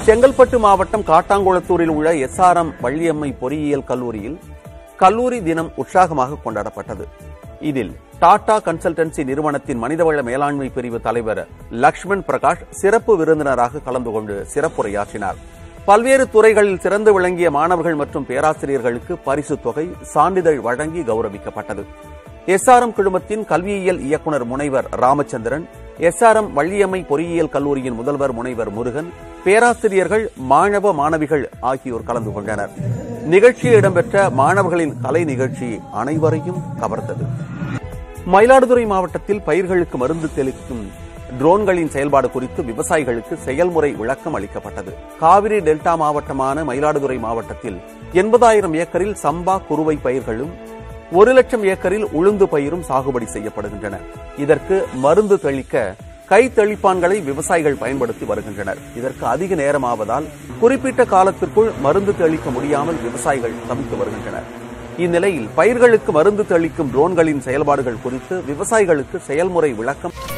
செங்கல்பட்டு மாவட்டம் காட்டாங்குளத்தூரில் உள்ள எஸ்ஆர்எம் வள்ளியம்மை பொறியியல் கல்லூரியில் கல்லூரி தினம் உற்சாகமாக கொண்டாடப்பட்டது இதில் டாடா கன்சல்டன்சி நிறுவனத்தின் மனிதவள மேலாண்மை பிரிவு தலைவர் லக்ஷ்மண் பிரகாஷ் சிறப்பு விருந்தினராக கலந்து கொண்டு சிறப்புரையாற்றினார் பல்வேறு துறைகளில் சிறந்து விளங்கிய மாணவர்கள் மற்றும் பேராசிரியர்களுக்கு பரிசுத் தொகை சான்றிதழ் வழங்கி கௌரவிக்கப்பட்டது எஸ்ஆர்எம் குழுமத்தின் கல்வியியல் இயக்குனர் முனைவர் ராமச்சந்திரன் எஸ்ஆர்எம் வள்ளியம்மை பொறியியல் கல்லூரியின் முதல்வர் முனைவர் முருகன் பேராசிரியர்கள் மாணவ மாணவிகள் ஆகியோர் கலந்து கொண்டனர் நிகழ்ச்சியில் இடம்பெற்ற மாணவர்களின் கலை நிகழ்ச்சி அனைவரையும் கவர்ந்தது மயிலாடுதுறை மாவட்டத்தில் பயிர்களுக்கு மருந்து தெளிக்கும் ட்ரோன்களின் செயல்பாடு குறித்து விவசாயிகளுக்கு செயல்முறை விளக்கம் அளிக்கப்பட்டது காவிரி டெல்டா மாவட்டமான மயிலாடுதுறை மாவட்டத்தில் எண்பதாயிரம் ஏக்கரில் சம்பா குறுவை பயிர்களும் ஒரு லட்சம் ஏக்கரில் உளுந்து பயிரும் சாகுபடி செய்யப்படுகின்றன இதற்கு மருந்து தெளிக்க கை தெளிப்பான்களை விவசாயிகள் பயன்படுத்தி வருகின்றனர் இதற்கு அதிக நேரமாவதால் குறிப்பிட்ட காலத்திற்குள் மருந்து தெளிக்க முடியாமல் விவசாயிகள் தவித்து வருகின்றனர் இந்நிலையில் பயிர்களுக்கு மருந்து தெளிக்கும் ட்ரோன்களின் செயல்பாடுகள் குறித்து விவசாயிகளுக்கு செயல்முறை விளக்கம்